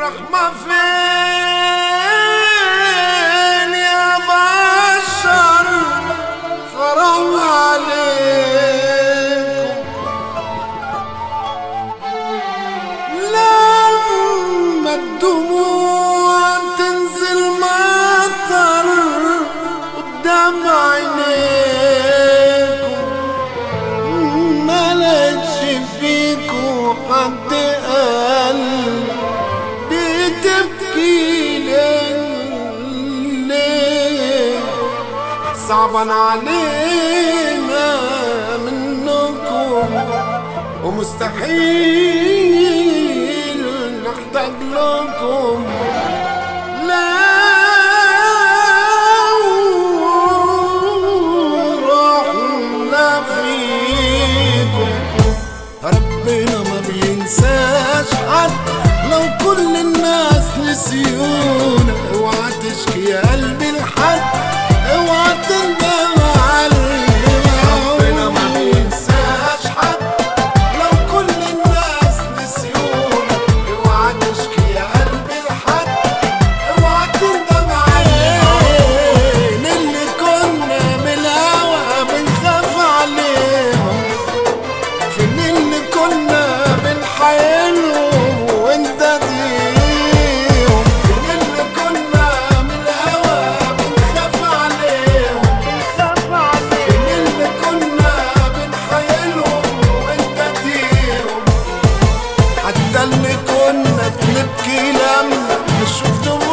الرحمة فين يا بشر حرام عليكم لما الدموع تنزل مطر قدام عينيكم ما لقيتش فيكو حد قلب بتبكي ليه صعبا علينا منكم ومستحيل نحتاج لكم لو رحنا فيكم ربنا ما بينساش حد لو كل الناس نسيونا اوعى تشكي يا قلبي لحد اوعى تندم على ربنا ما بينساش حد لو كل الناس نسيونا اوعى تشكي يا قلبي لحد اوعى تندم علينا اللي كنا من الهوى بنخاف عليهم فين اللي كنا بنحايلهم وانت ديهم فين اللي كنا من الهوى بنخاف عليهم فين اللي كنا بنحايلهم وانت ديهم حتى اللي كنا بنبكي لما نشوف دموع